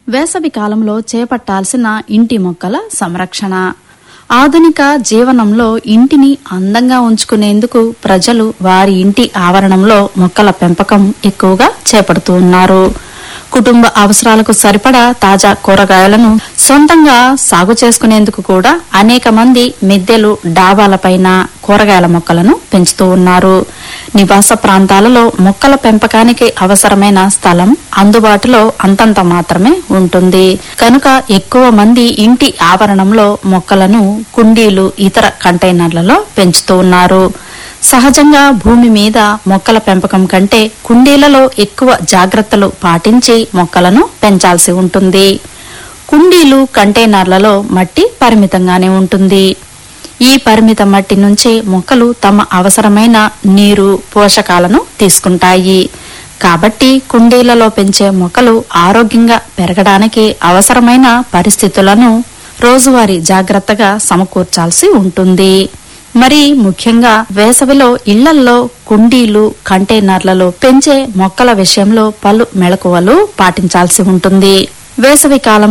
వేసవి కాలంలో చేపట్టాల్సిన ఇంటి మొక్కల సంరక్షణ ఆధునిక జీవనంలో ఇంటిని అందంగా ఉంచుకునేందుకు ప్రజలు వారి ఇంటి ఆవరణంలో మొక్కల పెంపకం ఎక్కువగా చేపడుతూ ఉన్నారు కుటుంబ అవసరాలకు సరిపడా తాజా కూరగాయలను సొంతంగా సాగు చేసుకునేందుకు కూడా అనేక మంది మిద్దెలు డాబాలపైన కూరగాయల మొక్కలను పెంచుతూ ఉన్నారు నివాస ప్రాంతాలలో మొక్కల పెంపకానికి అవసరమైన స్థలం అందుబాటులో అంతంత మాత్రమే ఉంటుంది కనుక ఎక్కువ మంది ఇంటి ఆవరణంలో మొక్కలను కుండీలు ఇతర కంటైనర్లలో పెంచుతూ ఉన్నారు సహజంగా భూమి మీద మొక్కల పెంపకం కంటే కుండీలలో ఎక్కువ జాగ్రత్తలు పాటించి మొక్కలను పెంచాల్సి ఉంటుంది కుండీలు కంటైనర్లలో మట్టి పరిమితంగానే ఉంటుంది ఈ పరిమిత మట్టి నుంచి మొక్కలు తమ అవసరమైన నీరు పోషకాలను తీసుకుంటాయి కాబట్టి కుండీలలో పెంచే మొక్కలు ఆరోగ్యంగా పెరగడానికి అవసరమైన పరిస్థితులను రోజువారీ జాగ్రత్తగా సమకూర్చాల్సి ఉంటుంది మరి ముఖ్యంగా వేసవిలో ఇళ్లల్లో కుండీలు కంటైనర్లలో పెంచే మొక్కల విషయంలో పలు మెళకువలు పాటించాల్సి ఉంటుంది వేసవి కాలం